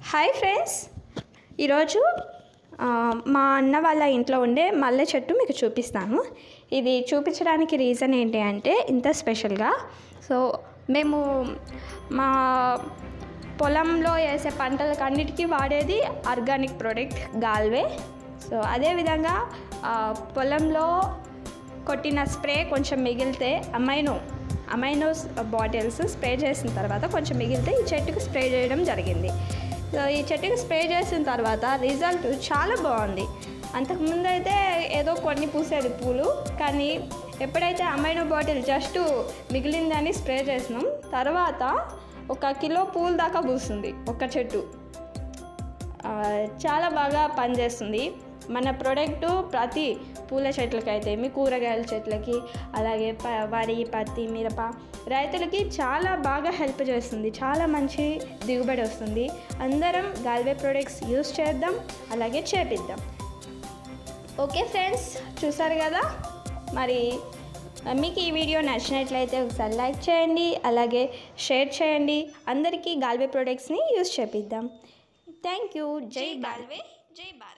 hi friends ఈరోజు ఆ, మా అన్న వాళ్ళ ఇంట్లో ఉండే మల్లె చెట్టు మీకు చూపిస్తాను ఇది చూపించడానికి రీజన్ ఏంటి అంటే ఇంత స్పెషల్గా సో మేము మా పొలంలో వేసే పంటలకు అన్నిటికీ వాడేది ఆర్గానిక్ ప్రోడక్ట్ గాల్వే సో అదేవిధంగా ఆ, పొలంలో కొట్టిన స్ప్రే కొంచెం మిగిలితే అమైనో అమైనోస్ బాటిల్స్ స్ప్రే చేసిన తర్వాత కొంచెం మిగిలితే ఈ చెట్టుకు స్ప్రే చేయడం జరిగింది సో ఈ చెట్టుకు స్ప్రే చేసిన తర్వాత రిజల్ట్ చాలా బాగుంది అంతకుముందు అయితే ఏదో కొన్ని పూసేది పూలు కానీ ఎప్పుడైతే అమైనో బాటిల్ జస్ట్ మిగిలిందని స్ప్రే చేసినాం తర్వాత ఒక కిలో పూలు దాకా పూస్తుంది ఒక చెట్టు ఆ, చాలా బాగా పనిచేస్తుంది మన ప్రోడక్ట్ ప్రతి పూల చెట్లకి అయితే మీ కూరగాయల చెట్లకి అలాగే ప వరి పత్తి మిరప రైతులకి చాలా బాగా హెల్ప్ చేస్తుంది చాలా మంచి దిగుబడి వస్తుంది అందరం గాల్వే ప్రోడక్ట్స్ యూస్ చేద్దాం అలాగే చేపిద్దాం ఓకే ఫ్రెండ్స్ చూసారు కదా మరి మీకు ఈ వీడియో నచ్చినట్లయితే ఒకసారి లైక్ చేయండి అలాగే షేర్ చేయండి అందరికీ గాల్వే ప్రోడక్ట్స్ని యూస్ చేపిద్దాం థ్యాంక్ యూ జై గాల్వే జై భారత్